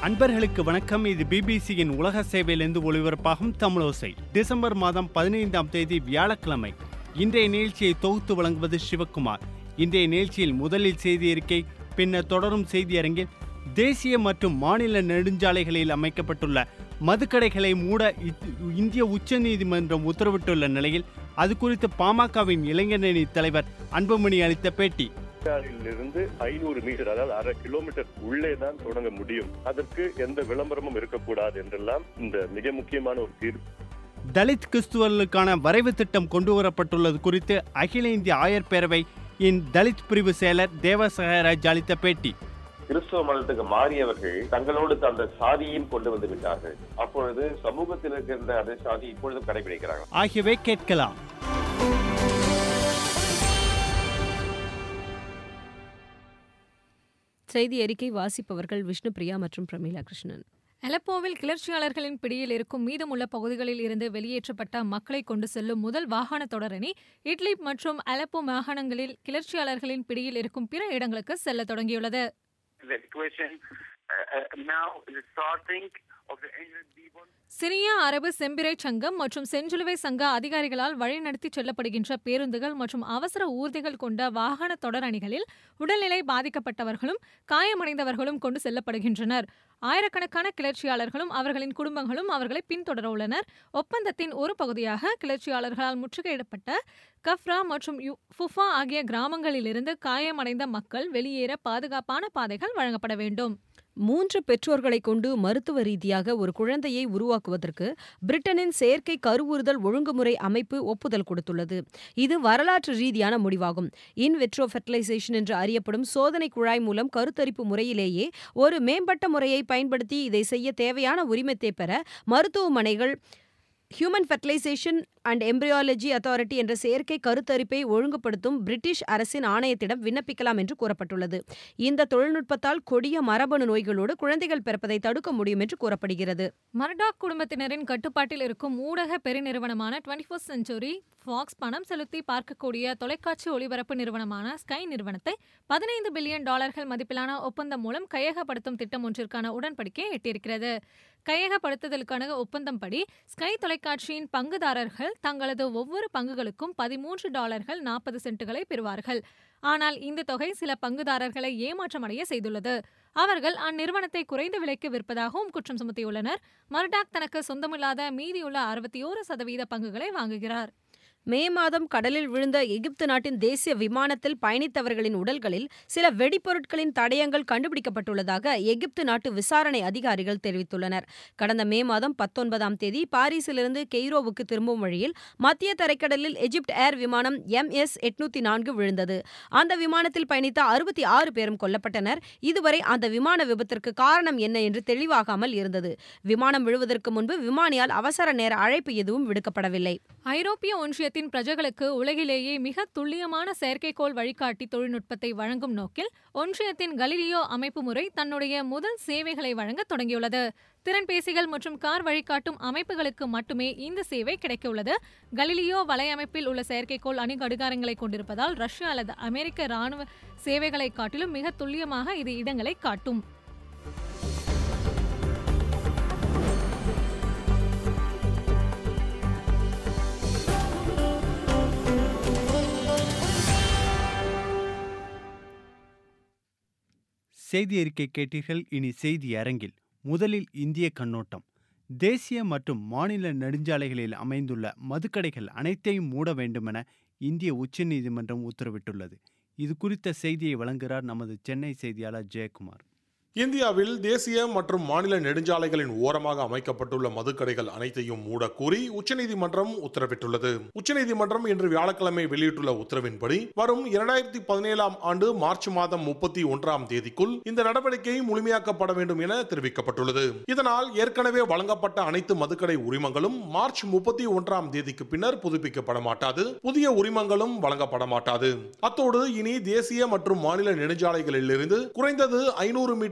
அன்பர்களுக்கு வணக்கம் இது பிபிசியின் உலக சேவையிலிருந்து ஒளிபரப்பாகும் தமிழோசை டிசம்பர் மாதம் பதினைந்தாம் தேதி வியாழக்கிழமை இன்றைய நிகழ்ச்சியை தொகுத்து வழங்குவது சிவக்குமார் இன்றைய நிகழ்ச்சியில் முதலில் செய்தி அறிக்கை பின்னர் தொடரும் செய்தியரங்கில் தேசிய மற்றும் மாநில நெடுஞ்சாலைகளில் அமைக்கப்பட்டுள்ள மதுக்கடைகளை மூட இத்- இந்திய உச்சநீதிமன்றம் உத்தரவிட்டுள்ள நிலையில் அது குறித்து பாமகவின் இளைஞரணி தலைவர் அன்புமணி அளித்த பேட்டி இருந்து ஐநூறு மீட்டர் அதாவது அரை கிலோமீட்டர் உள்ளே தான் தொடங்க முடியும் அதற்கு எந்த விளம்பரமும் இருக்கக்கூடாது என்றெல்லாம் இந்த மிக முக்கியமான ஒரு தீர்ப்பு தலித் கிறிஸ்துவர்களுக்கான வரைவு திட்டம் கொண்டு வரப்பட்டுள்ளது குறித்து அகில இந்திய ஆயர் பேரவை இன் தலித் பிரிவு செயலர் தேவசகாயராஜ் அளித்த பேட்டி கிறிஸ்துவ மதத்துக்கு மாறியவர்கள் தங்களோடு அந்த சாதியையும் கொண்டு வந்து விட்டார்கள் அப்பொழுது சமூகத்தில் இருக்கின்ற அதே சாதி இப்பொழுதும் கடைபிடிக்கிறார்கள் ஆகியவை கேட்கலாம் செய்தி அறிக்கை வாசிப்பவர்கள் விஷ்ணுபிரியா மற்றும் பிரமீளா கிருஷ்ணன் அலப்போவில் கிளர்ச்சியாளர்களின் பிடியில் இருக்கும் மீதமுள்ள பகுதிகளில் இருந்து வெளியேற்றப்பட்ட மக்களை கொண்டு செல்லும் முதல் வாகன தொடரணி இட்லிப் மற்றும் அலப்போ மாகாணங்களில் கிளர்ச்சியாளர்களின் பிடியில் இருக்கும் பிற இடங்களுக்கு செல்ல தொடங்கியுள்ளது the equation uh, uh, now is starting of the Asian people. Syria அரபு செம்பிறை சங்கம் மற்றும் செஞ்சிலுவை சங்க அதிகாரிகளால் வழிநடத்தி செல்லப்படுகின்ற பேருந்துகள் மற்றும் அவசர ஊர்திகள் கொண்ட வாகன தொடரணிகளில் உடல்நிலை பாதிக்கப்பட்டவர்களும் காயமடைந்தவர்களும் கொண்டு செல்லப்படுகின்றனர் ஆயிரக்கணக்கான கிளர்ச்சியாளர்களும் அவர்களின் குடும்பங்களும் அவர்களை பின்தொடர உள்ளனர் ஒப்பந்தத்தின் ஒரு பகுதியாக கிளர்ச்சியாளர்களால் முற்றுகையிடப்பட்ட கஃப்ரா மற்றும் யு- ஃபுஃபா ஆகிய கிராமங்களிலிருந்து காயமடைந்த மக்கள் வெளியேற பாதுகாப்பான பாதைகள் வழங்கப்பட வேண்டும் மூன்று பெற்றோர்களை கொண்டு மருத்துவ ரீதியாக ஒரு குழந்தையை உருவாக்குவதற்கு பிரிட்டனின் செயற்கை கருவுறுதல் ஒழுங்குமுறை அமைப்பு ஒப்புதல் கொடுத்துள்ளது இது வரலாற்று ரீதியான முடிவாகும் இன் வெட்ரோ ஃபெர்டிலைசேஷன் என்று அறியப்படும் சோதனை குழாய் மூலம் கருத்தரிப்பு முறையிலேயே ஒரு மேம்பட்ட முறையை பயன்படுத்தி இதை செய்ய தேவையான உரிமத்தை பெற மருத்துவமனைகள் human fertilisation and embryology authority என்ற செயற்கை கருத்தரிப்பை ஒழுங்குபடுத்தும் பிரிட்டிஷ் அரசின் ஆணையத்திடம் விண்ணப்பிக்கலாம் என்று கூறப்பட்டுள்ளது இந்த தொழில்நுட்பத்தால் கொடிய மரபணு நோய்களோடு குழந்தைகள் பிறப்பதை தடுக்க முடியும் என்று கூறப்படுகிறது மர்டாக் குடும்பத்தினரின் கட்டுப்பாட்டில் இருக்கும் ஊடக பெருநிறுவனமான டுவெண்ட்டி ஃபோர்த் செஞ்சுரி ஃபாக்ஸ் பணம் செலுத்தி பார்க்கக்கூடிய தொலைக்காட்சி ஒளிபரப்பு நிறுவனமான ஸ்கை நிறுவனத்தை பதினைந்து பில்லியன் டாலர்கள் மதிப்பிலான ஒப்பந்தம் மூலம் கையகப்படுத்தும் திட்டம் ஒன்றிற்கான உடன்படிக்கையை எட்டியிருக்கிறது கையகப்படுத்துதலுக்கான ஒப்பந்தம் படி ஸ்கை தொலைக்காட்சியின் பங்குதாரர்கள் தங்களது ஒவ்வொரு பங்குகளுக்கும் பதிமூன்று டாலர்கள் நாற்பது சென்ட்டுகளை பெறுவார்கள் ஆனால் இந்த தொகை சில பங்குதாரர்களை ஏமாற்றமடைய செய்துள்ளது அவர்கள் அந்நிறுவனத்தை குறைந்த விலைக்கு விற்பதாகவும் குற்றம் சுமத்தியுள்ளனர் மர்டாக் தனக்கு சொந்தமில்லாத மீதியுள்ள அறுபத்தி ஓரு சதவீத பங்குகளை வாங்குகிறார் மே மாதம் கடலில் விழுந்த எகிப்து நாட்டின் தேசிய விமானத்தில் பயணித்தவர்களின் உடல்களில் சில வெடிப்பொருட்களின் தடயங்கள் கண்டுபிடிக்கப்பட்டுள்ளதாக எகிப்து நாட்டு விசாரணை அதிகாரிகள் தெரிவித்துள்ளனர் கடந்த மே மாதம் பத்தொன்பதாம் தேதி பாரிஸிலிருந்து கெய்ரோவுக்கு திரும்பும் வழியில் மத்திய தரைக்கடலில் எஜிப்ட் ஏர் விமானம் எம் எஸ் எட்நூத்தி நான்கு விழுந்தது அந்த விமானத்தில் பயணித்த அறுபத்தி ஆறு பேரும் கொல்லப்பட்டனர் இதுவரை அந்த விமான விபத்திற்கு காரணம் என்ன என்று தெளிவாகாமல் இருந்தது விமானம் விழுவதற்கு முன்பு விமானியால் அவசர நேர அழைப்பு எதுவும் விடுக்கப்படவில்லை ஐரோப்பிய ஒன்றியத்தின் பிரஜைகளுக்கு உலகிலேயே மிக துல்லியமான செயற்கைக்கோள் வழிகாட்டி தொழில்நுட்பத்தை வழங்கும் நோக்கில் ஒன்றியத்தின் கலிலியோ அமைப்பு முறை தன்னுடைய முதல் சேவைகளை வழங்க தொடங்கியுள்ளது திறன்பேசிகள் மற்றும் கார் வழிகாட்டும் அமைப்புகளுக்கு மட்டுமே இந்த சேவை கிடைக்கவுள்ளது கலிலியோ வலையமைப்பில் உள்ள செயற்கைக்கோள் அணி கடிகாரங்களை கொண்டிருப்பதால் ரஷ்யா அல்லது அமெரிக்க ராணுவ சேவைகளை காட்டிலும் மிக துல்லியமாக இது இடங்களை காட்டும் செய்தி அறிக்கை கேட்டீர்கள் இனி செய்தி அரங்கில் முதலில் இந்திய கண்ணோட்டம் தேசிய மற்றும் மாநில நெடுஞ்சாலைகளில் அமைந்துள்ள மதுக்கடைகள் அனைத்தையும் மூட வேண்டுமென இந்திய உச்சநீதிமன்றம் உத்தரவிட்டுள்ளது இது குறித்த செய்தியை வழங்குகிறார் நமது சென்னை செய்தியாளர் ஜெயக்குமார் இந்தியாவில் தேசிய மற்றும் மாநில நெடுஞ்சாலைகளின் ஓரமாக அமைக்கப்பட்டுள்ள மதுக்கடைகள் அனைத்தையும் மூட கூறி உச்சநீதிமன்றம் உத்தரவிட்டுள்ளது உச்சநீதிமன்றம் இன்று வியாழக்கிழமை வெளியிட்டுள்ள உத்தரவின்படி வரும் இரண்டாயிரத்தி பதினேழாம் ஆண்டு மார்ச் மாதம் முப்பத்தி ஒன்றாம் தேதிக்குள் இந்த நடவடிக்கை முழுமையாக்கப்பட வேண்டும் என தெரிவிக்கப்பட்டுள்ளது இதனால் ஏற்கனவே வழங்கப்பட்ட அனைத்து மதுக்கடை உரிமங்களும் மார்ச் முப்பத்தி ஒன்றாம் தேதிக்கு பின்னர் புதுப்பிக்கப்பட மாட்டாது புதிய உரிமங்களும் வழங்கப்பட மாட்டாது அத்தோடு இனி தேசிய மற்றும் மாநில நெடுஞ்சாலைகளில் இருந்து குறைந்தது ஐநூறு மீட்டர்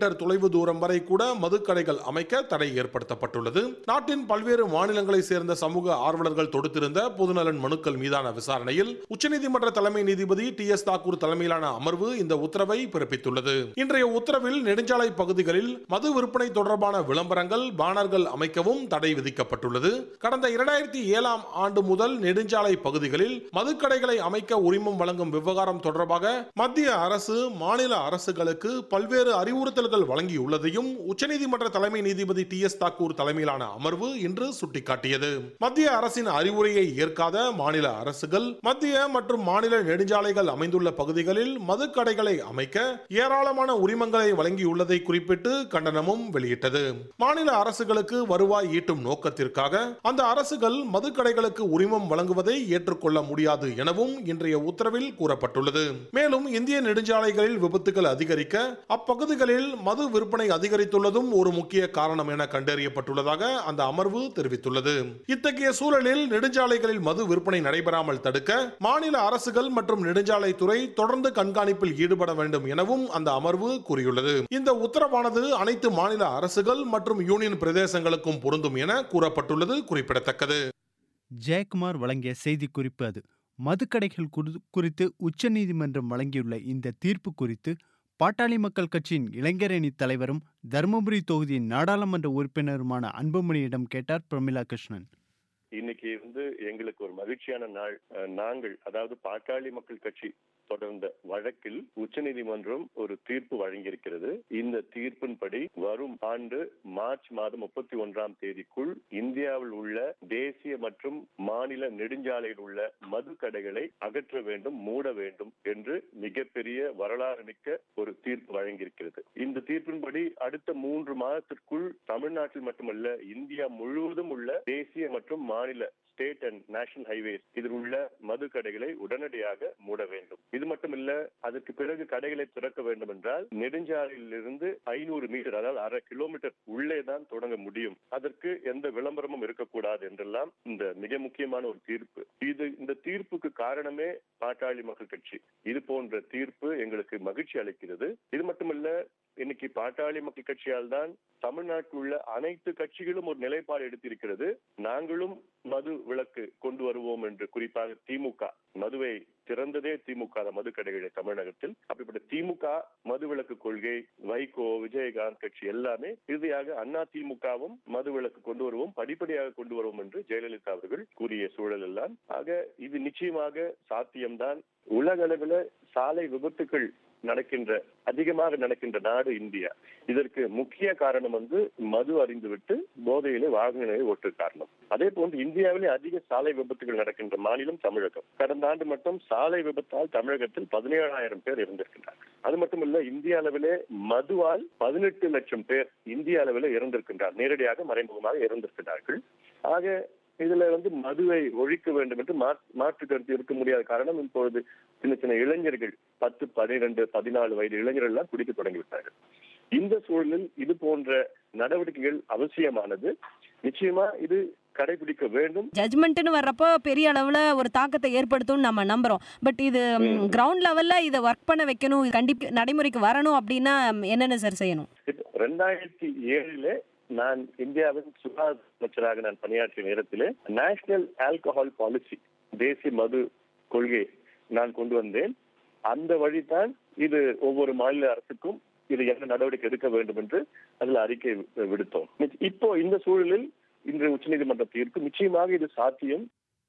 கிலோமீட்டர் தொலைவு தூரம் வரை கூட மதுக்கடைகள் அமைக்க தடை ஏற்படுத்தப்பட்டுள்ளது நாட்டின் பல்வேறு மாநிலங்களை சேர்ந்த சமூக ஆர்வலர்கள் தொடுத்திருந்த பொதுநலன் மனுக்கள் மீதான விசாரணையில் உச்சநீதிமன்ற தலைமை நீதிபதி டி எஸ் தாக்கூர் தலைமையிலான அமர்வு இந்த உத்தரவை பிறப்பித்துள்ளது இன்றைய உத்தரவில் நெடுஞ்சாலை பகுதிகளில் மது விற்பனை தொடர்பான விளம்பரங்கள் பேனர்கள் அமைக்கவும் தடை விதிக்கப்பட்டுள்ளது கடந்த இரண்டாயிரத்தி ஏழாம் ஆண்டு முதல் நெடுஞ்சாலை பகுதிகளில் மதுக்கடைகளை அமைக்க உரிமம் வழங்கும் விவகாரம் தொடர்பாக மத்திய அரசு மாநில அரசுகளுக்கு பல்வேறு அறிவுறுத்தல்கள் வழங்கியுள்ளதையும் உச்சநீதிமன்ற தலைமை நீதிபதி டி எஸ் தாக்கூர் தலைமையிலான அமர்வு இன்று சுட்டிக்காட்டியது மத்திய அரசின் அறிவுரையை ஏற்காத மாநில அரசுகள் மத்திய மற்றும் மாநில நெடுஞ்சாலைகள் அமைந்துள்ள பகுதிகளில் மதுக்கடைகளை அமைக்க ஏராளமான உரிமங்களை வழங்கியுள்ளதை குறிப்பிட்டு கண்டனமும் வெளியிட்டது மாநில அரசுகளுக்கு வருவாய் ஈட்டும் நோக்கத்திற்காக அந்த அரசுகள் மதுக்கடைகளுக்கு உரிமம் வழங்குவதை ஏற்றுக்கொள்ள முடியாது எனவும் இன்றைய உத்தரவில் கூறப்பட்டுள்ளது மேலும் இந்திய நெடுஞ்சாலைகளில் விபத்துகள் அதிகரிக்க அப்பகுதிகளில் மது விற்பனை அதிகரித்துள்ளதும் ஒரு முக்கிய காரணம் என கண்டறியப்பட்டுள்ளதாக அந்த அமர்வு தெரிவித்துள்ளது இத்தகைய சூழலில் நெடுஞ்சாலைகளில் மது விற்பனை நடைபெறாமல் தடுக்க மாநில அரசுகள் மற்றும் நெடுஞ்சாலைத்துறை தொடர்ந்து கண்காணிப்பில் ஈடுபட வேண்டும் எனவும் அந்த அமர்வு கூறியுள்ளது இந்த உத்தரவானது அனைத்து மாநில அரசுகள் மற்றும் யூனியன் பிரதேசங்களுக்கும் பொருந்தும் என கூறப்பட்டுள்ளது குறிப்பிடத்தக்கது ஜெயக்குமார் வழங்கிய செய்திக்குறிப்பு அது மதுக்கடைகள் குறி- குறித்து உச்சநீதிமன்றம் வழங்கியுள்ள இந்த தீர்ப்பு குறித்து பாட்டாளி மக்கள் கட்சியின் இளைஞரணி தலைவரும் தருமபுரி தொகுதியின் நாடாளுமன்ற உறுப்பினருமான அன்புமணியிடம் கேட்டார் பிரமிளா கிருஷ்ணன் இன்னைக்கு வந்து எங்களுக்கு ஒரு மகிழ்ச்சியான நாள் அஹ், நாங்கள் அதாவது பாட்டாளி மக்கள் கட்சி தொடர்ந்த வழக்கில் உச்சநீதிமன்றம் ஒரு தீர்ப்பு வழங்கியிருக்கிறது இந்த தீர்ப்பின்படி வரும் ஆண்டு மார்ச் மாதம் முப்பத்தி ஒன்றாம் தேதிக்குள் இந்தியாவில் உள்ள தேசிய மற்றும் மாநில நெடுஞ்சாலையில் உள்ள மது கடைகளை அகற்ற வேண்டும் மூட வேண்டும் என்று மிகப்பெரிய வரலாறு மிக்க ஒரு தீர்ப்பு வழங்கியிருக்கிறது இந்த தீர்ப்பின்படி அடுத்த மூன்று மாதத்திற்குள் தமிழ்நாட்டில் மட்டுமல்ல இந்தியா முழுவதும் உள்ள தேசிய மற்றும் மாநில ஸ்டேட் அண்ட் நேஷனல் ஹைவேஸ் இதில் உள்ள மது கடைகளை உடனடியாக மூட வேண்டும் இது மட்டுமில்ல அதற்கு பிறகு கடைகளை திறக்க வேண்டும் என்றால் நெடுஞ்சாலையிலிருந்து ஐநூறு மீட்டர் அதாவது அரை கிலோமீட்டர் உள்ளே தான் தொடங்க முடியும் அதற்கு எந்த விளம்பரமும் இருக்கக்கூடாது என்றெல்லாம் இந்த மிக முக்கியமான ஒரு தீர்ப்பு இது இந்த தீர்ப்புக்கு காரணமே பாட்டாளி மக்கள் கட்சி இது போன்ற தீர்ப்பு எங்களுக்கு மகிழ்ச்சி அளிக்கிறது இது மட்டுமல்ல இன்னைக்கு பாட்டாளி மக்கள் கட்சியால் தான் தமிழ்நாட்டில் உள்ள அனைத்து கட்சிகளும் ஒரு நிலைப்பாடு எடுத்திருக்கிறது நாங்களும் மது விலக்கு கொண்டு வருவோம் என்று குறிப்பாக திமுக மதுவை திறந்ததே திமுக தான் மது கடைகளை தமிழகத்தில் அப்படிப்பட்ட திமுக மது விலக்கு கொள்கை வைகோ விஜயகாந்த் கட்சி எல்லாமே இறுதியாக அண்ணா திமுகவும் மது விலக்கு கொண்டு வருவோம் படிப்படியாக கொண்டு வருவோம் என்று ஜெயலலிதா அவர்கள் கூறிய சூழல் எல்லாம் ஆக இது நிச்சயமாக சாத்தியம்தான் உலக அளவில் சாலை விபத்துகள் நடக்கின்ற அதிகமாக நடக்கின்ற நாடு இந்தியா இதற்கு முக்கிய காரணம் வந்து மது அறிந்துவிட்டு போதையிலே வாகனங்களை ஓட்டு காரணம் அதே போன்று இந்தியாவிலே அதிக சாலை விபத்துகள் நடக்கின்ற மாநிலம் தமிழகம் கடந்த ஆண்டு மட்டும் சாலை விபத்தால் தமிழகத்தில் பதினேழாயிரம் பேர் இறந்திருக்கின்றனர் அது மட்டுமல்ல இந்திய அளவிலே மதுவால் பதினெட்டு லட்சம் பேர் இந்திய அளவிலே இறந்திருக்கின்றார் நேரடியாக மறைமுகமாக இறந்திருக்கிறார்கள் ஆக இதுல வந்து மதுவை ஒழிக்க வேண்டும் என்று மா- மாற்று கருத்து இருக்க முடியாத காரணம் இப்பொழுது சின்ன சின்ன இளைஞர்கள் பத்து பனிரெண்டு பதினாலு வயது இளைஞர்கள் எல்லாம் குடிக்க தொடங்கிவிட்டார்கள் இந்த சூழலில் இது போன்ற நடவடிக்கைகள் அவசியமானது நிச்சயமா இது கடைபிடிக்க வேண்டும் ஜட்மெண்ட்னு வர்றப்போ பெரிய அளவில் ஒரு தாக்கத்தை ஏற்படுத்தும்னு நம்ம நம்புறோம் பட் இது கிரவுண்ட் லெவலில் இதை ஒர்க் பண்ண வைக்கணும் இது கண்டிப்பாக நடைமுறைக்கு வரணும் அப்படின்னா என்னென்ன சார் செய்யணும் இப்போ ரெண்டாயிரத்தி ஏழுல நான் இந்தியாவின் சுகாதார அமைச்சராக நான் பணியாற்றிய நேரத்திலே நேஷனல் ஆல்கஹால் பாலிசி தேசிய மது கொள்கை நான் கொண்டு வந்தேன் அந்த வழிதான் இது ஒவ்வொரு மாநில அரசுக்கும் இது என்ன நடவடிக்கை எடுக்க வேண்டும் என்று அதில் அறிக்கை வி- விடுத்தோம் இப்போ இந்த சூழலில் இன்று உச்சநீதிமன்ற தீர்ப்பு நிச்சயமாக இது சாத்தியம்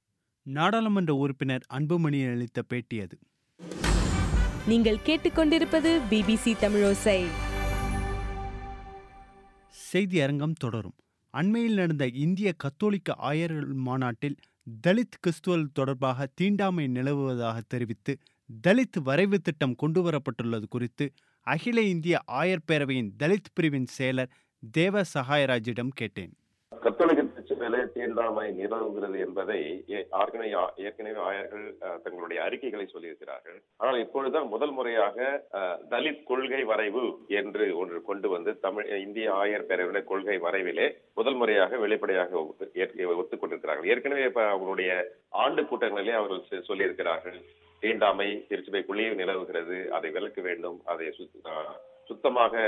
நாடாளுமன்ற உறுப்பினர் அன்புமணி அளித்த பேட்டி அது நீங்கள் கேட்டுக்கொண்டிருப்பது பிபிசி தமிழோசை செய்தி அரங்கம் தொடரும் அண்மையில் நடந்த இந்திய கத்தோலிக்க ஆயர்கள் மாநாட்டில் தலித் கிறிஸ்துவல் தொடர்பாக தீண்டாமை நிலவுவதாக தெரிவித்து தலித் வரைவு திட்டம் கொண்டுவரப்பட்டுள்ளது குறித்து அகில இந்திய ஆயர் பேரவையின் தலித் பிரிவின் செயலர் தேவ சகாயராஜிடம் கேட்டேன் கத்தோலிக்க திருச்சபையிலே தீண்டாமை நிலவுகிறது என்பதை ஏ- ஏற்கனவே ஏற்கனவே ஆயர்கள் அஹ், தங்களுடைய அறிக்கைகளை சொல்லியிருக்கிறார்கள் ஆனால் இப்பொழுதுதான் முதல் முறையாக அஹ், தலித் கொள்கை வரைவு என்று ஒன்று கொண்டு வந்து தமிழ் இந்திய ஆயர் பேரவையுடைய கொள்கை வரைவிலே முதல் முறையாக வெளிப்படையாக ஒப்பு- ஏற்க- ஒத்துக்கொண்டிருக்கிறார்கள் ஏற்கனவே இப்ப அவங்களுடைய ஆண்டு கூட்டங்களிலே அவர்கள் சொ- சொல்லியிருக்கிறார்கள் தீண்டாமை திருச்சபைக்குள்ளேயே நிலவுகிறது அதை விலக்க வேண்டும் அதை சுத்- அஹ், சுத்தமாக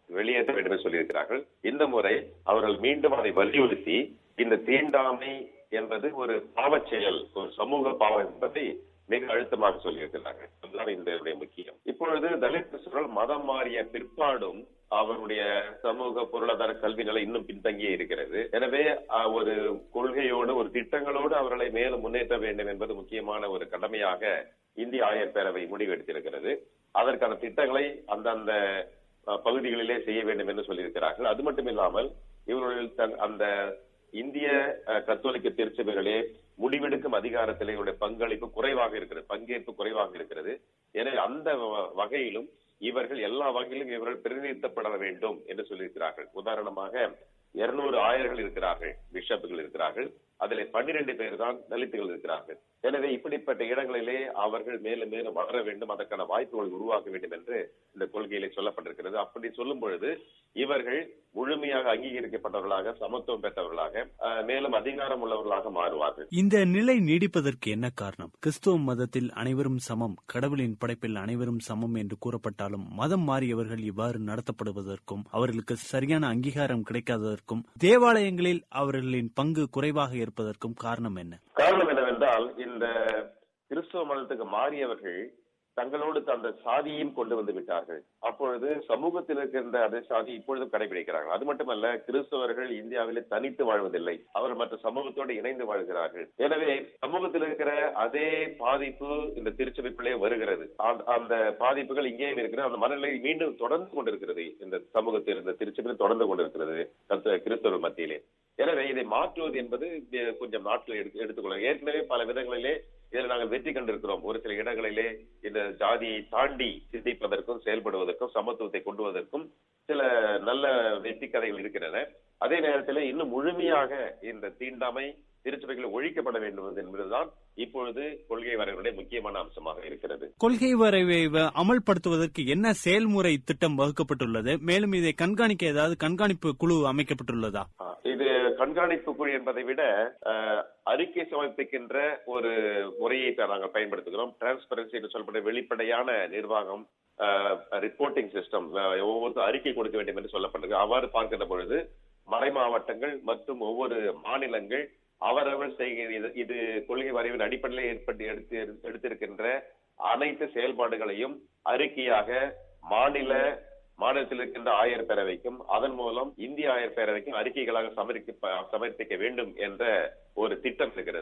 வெளியேற்ற வேண்டும் என்று சொல்லியிருக்கிறார்கள் இந்த முறை அவர்கள் மீண்டும் அதை வலியுறுத்தி இந்த தீண்டாமை என்பது ஒரு பாவச் செயல் ஒரு சமூக பாவம் என்பதை மிக அழுத்தமாக சொல்லியிருக்கிறார்கள் அதுதான் இந்த முக்கியம் இப்பொழுது தலித் கிறிஸ்தவர்கள் மதம் மாறிய பிற்பாடும் அவருடைய சமூக பொருளாதார கல்வி நிலை இன்னும் பின்தங்கியே இருக்கிறது எனவே அஹ், ஒரு கொள்கையோடு ஒரு திட்டங்களோடு அவர்களை மேலும் முன்னேற்ற வேண்டும் என்பது முக்கியமான ஒரு கடமையாக இந்திய ஆயர் பேரவை முடிவெடுத்திருக்கிறது அதற்கான திட்டங்களை அந்தந்த அஹ், பகுதிகளிலே செய்ய வேண்டும் என்று சொல்லியிருக்கிறார்கள் அது மட்டும் இல்லாமல் இவர்கள் தன் அந்த இந்திய அஹ், கத்தோலிக்க திருச்சபைகளே முடிவெடுக்கும் அதிகாரத்திலே இவருடைய பங்களிப்பு குறைவாக இருக்கிறது பங்கேற்பு குறைவாக இருக்கிறது எனவே அந்த வ- வகையிலும் இவர்கள் எல்லா வகையிலும் இவர்கள் பிரதிநிதித்தப்பட வேண்டும் என்று சொல்லியிருக்கிறார்கள் உதாரணமாக இருநூறு ஆயர்கள் இருக்கிறார்கள் பிஷப்புகள் இருக்கிறார்கள் அதிலே பன்னிரண்டு பேர் தான் தலித்துகள் இருக்கிறார்கள் எனவே இப்படிப்பட்ட இடங்களிலே அவர்கள் மேலும் மேலும் வளர வேண்டும் அதற்கான வாய்ப்புகளை உருவாக்க வேண்டும் என்று இந்த கொள்கையிலே சொல்லப்பட்டிருக்கிறது அப்படி சொல்லும் பொழுது இவர்கள் முழுமையாக அங்கீகரிக்கப்பட்டவர்களாக சமத்துவம் பெற்றவர்களாக அஹ், மேலும் அதிகாரம் உள்ளவர்களாக மாறுவார்கள் இந்த நிலை நீடிப்பதற்கு என்ன காரணம் கிறிஸ்துவ மதத்தில் அனைவரும் சமம் கடவுளின் படைப்பில் அனைவரும் சமம் என்று கூறப்பட்டாலும் மதம் மாறியவர்கள் இவ்வாறு நடத்தப்படுவதற்கும் அவர்களுக்கு சரியான அங்கீகாரம் கிடைக்காததற்கும் தேவாலயங்களில் அவர்களின் பங்கு குறைவாக இருப்பதற்கும் காரணம் என்ன காரணம் என்னவென்றால் இந்த கிறிஸ்துவ மதத்துக்கு மாறியவர்கள் தங்களோடு அந்த சாதியையும் கொண்டு வந்து விட்டார்கள் அப்பொழுது சமூகத்தில் இருக்கின்ற அதே சாதி இப்பொழுதும் கடைபிடிக்கிறார்கள் அது மட்டுமல்ல கிறிஸ்தவர்கள் இந்தியாவிலே தனித்து வாழ்வதில்லை அவர்கள் மற்ற சமூகத்தோடு இணைந்து வாழ்கிறார்கள் எனவே சமூகத்தில் இருக்கிற அதே பாதிப்பு இந்த திருச்சபைக்குள்ளே வருகிறது அந்த- அந்த பாதிப்புகள் இங்கேயும் இருக்கிறது அந்த மனநிலை மீண்டும் தொடர்ந்து கொண்டிருக்கிறது இந்த சமூகத்தில் இந்த திருச்சபையில் தொடர்ந்து கொண்டிருக்கிறது கத்த- கிறிஸ்தவ மத்தியிலே எனவே இதை மாற்றுவது என்பது அஹ், கொஞ்சம் நாட்கள் எடுத்து எடுத்துக்கொள்ள ஏற்கனவே பல விதங்களிலே இதில் நாங்கள் வெற்றி கண்டிருக்கிறோம் ஒரு சில இடங்களிலே இந்த ஜாதியை தாண்டி சிந்திப்பதற்கும் செயல்படுவதற்கும் சமத்துவத்தை கொண்டு வருவதற்கும் சில நல்ல வெற்றி கதைகள் இருக்கின்றன அதே நேரத்தில் இன்னும் முழுமையாக இந்த தீண்டாமை திருச்சபைகளில் ஒழிக்கப்பட வேண்டும் என்பதுதான் இப்பொழுது கொள்கை வரைவுடைய முக்கியமான அம்சமாக இருக்கிறது கொள்கை வரைவை வ- அமல்படுத்துவதற்கு என்ன செயல்முறை திட்டம் வகுக்கப்பட்டுள்ளது மேலும் இதை கண்காணிக்க ஏதாவது கண்காணிப்பு குழு அமைக்கப்பட்டுள்ளதா ஆ, இது கண்காணிப்பு குழு என்பதை விட அஹ், அறிக்கை சமர்ப்பிக்கின்ற ஒரு முறையை தான் நாங்கள் பயன்படுத்துகிறோம் டிரான்ஸ்பரன்சி என்று சொல்லப்பட்ட வெளிப்படையான நிர்வாகம் ரிப்போர்ட்டிங் சிஸ்டம் ஒவ்வொரு அறிக்கை கொடுக்க வேண்டும் என்று சொல்லப்பட்டிருக்கு அவ்வாறு பார்க்கின்ற பொழுது மறை மாவட்டங்கள் மற்றும் ஒவ்வொரு மாநிலங்கள் அவரவர் செய்கிற இது- இது கொள்கை வரைவின் அடிப்படையில் ஏற்பட்டு எடுத்து எடுத்திருக்கின்ற அனைத்து செயல்பாடுகளையும் அறிக்கையாக மாநில மாநிலத்தில் இருக்கின்ற ஆயர் பேரவைக்கும் அதன் மூலம் இந்திய ஆயர் பேரவைக்கும் அறிக்கைகளாக சமர்ப்பிக்க சமர்ப்பிக்க வேண்டும் என்ற ஒரு திட்டம் இருக்கிறது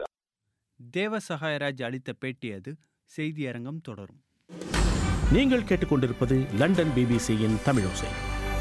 தேவ சகாயராஜ் அளித்த பேட்டி அது செய்தியரங்கம் தொடரும் நீங்கள் கேட்டுக்கொண்டிருப்பது லண்டன் பிபிசியின் தமிழோசை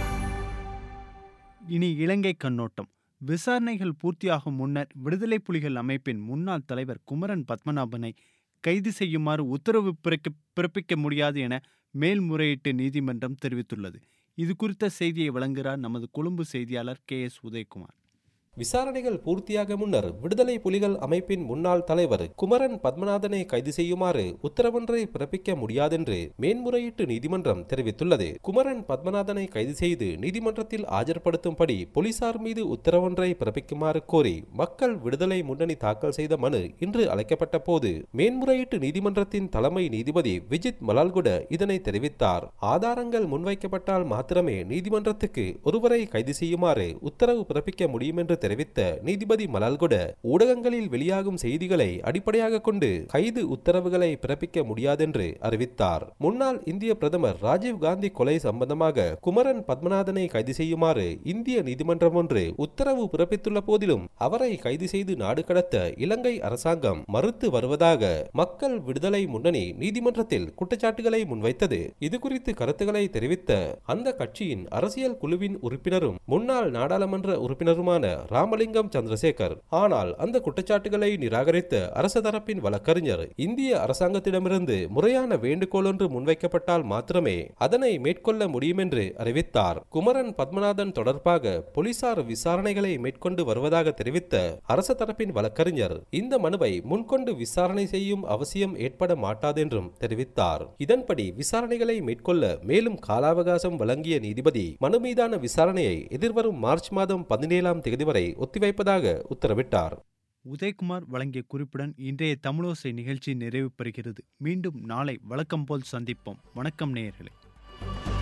இனி இலங்கை கண்ணோட்டம் விசாரணைகள் பூர்த்தியாகும் முன்னர் விடுதலை புலிகள் அமைப்பின் முன்னாள் தலைவர் குமரன் பத்மநாபனை கைது செய்யுமாறு உத்தரவு பிறக்க- பிறப்பிக்க முடியாது என மேல்முறையீட்டு நீதிமன்றம் தெரிவித்துள்ளது இது குறித்த செய்தியை வழங்குகிறார் நமது கொழும்பு செய்தியாளர் கே எஸ் உதயகுமார் விசாரணைகள் பூர்த்தியாக முன்னர் விடுதலை புலிகள் அமைப்பின் முன்னாள் தலைவர் குமரன் பத்மநாதனை கைது செய்யுமாறு உத்தரவொன்றை பிறப்பிக்க முடியாதென்று மேன்முறையீட்டு நீதிமன்றம் தெரிவித்துள்ளது குமரன் பத்மநாதனை கைது செய்து நீதிமன்றத்தில் ஆஜர்படுத்தும்படி போலீசார் மீது உத்தரவொன்றை பிறப்பிக்குமாறு கோரி மக்கள் விடுதலை முன்னணி தாக்கல் செய்த மனு இன்று அழைக்கப்பட்ட போது மேன்முறையீட்டு நீதிமன்றத்தின் தலைமை நீதிபதி விஜித் மலால்குட இதனை தெரிவித்தார் ஆதாரங்கள் முன்வைக்கப்பட்டால் மாத்திரமே நீதிமன்றத்துக்கு ஒருவரை கைது செய்யுமாறு உத்தரவு பிறப்பிக்க முடியும் என்று தெரிவித்த நீதிபதி மலால்குட ஊடகங்களில் வெளியாகும் செய்திகளை அடிப்படையாக கொண்டு கைது உத்தரவுகளை பிறப்பிக்க முடியாதென்று அறிவித்தார் முன்னாள் இந்திய பிரதமர் ராஜீவ் காந்தி கொலை சம்பந்தமாக குமரன் பத்மநாதனை கைது செய்யுமாறு இந்திய நீதிமன்றம் ஒன்று உத்தரவு பிறப்பித்துள்ள போதிலும் அவரை கைது செய்து நாடு கடத்த இலங்கை அரசாங்கம் மறுத்து வருவதாக மக்கள் விடுதலை முன்னணி நீதிமன்றத்தில் குற்றச்சாட்டுகளை முன்வைத்தது இது குறித்து கருத்துக்களை தெரிவித்த அந்த கட்சியின் அரசியல் குழுவின் உறுப்பினரும் முன்னாள் நாடாளுமன்ற உறுப்பினருமான ராமலிங்கம் சந்திரசேகர் ஆனால் அந்த குற்றச்சாட்டுகளை நிராகரித்த அரசு தரப்பின் வழக்கறிஞர் இந்திய அரசாங்கத்திடமிருந்து முறையான வேண்டுகோள் ஒன்று முன்வைக்கப்பட்டால் மாத்திரமே அதனை மேற்கொள்ள முடியும் என்று அறிவித்தார் குமரன் பத்மநாதன் தொடர்பாக போலீசார் விசாரணைகளை மேற்கொண்டு வருவதாக தெரிவித்த அரசு தரப்பின் வழக்கறிஞர் இந்த மனுவை முன்கொண்டு விசாரணை செய்யும் அவசியம் ஏற்பட மாட்டாதென்றும் தெரிவித்தார் இதன்படி விசாரணைகளை மேற்கொள்ள மேலும் கால அவகாசம் வழங்கிய நீதிபதி மனு மீதான விசாரணையை எதிர்வரும் மார்ச் மாதம் பதினேழாம் தேதி வரை ஒத்திவைப்பதாக உத்தரவிட்டார் உதயகுமார் வழங்கிய குறிப்புடன் இன்றைய தமிழோசை நிகழ்ச்சி நிறைவு பெறுகிறது மீண்டும் நாளை வழக்கம் போல் சந்திப்போம் வணக்கம் நேயர்களே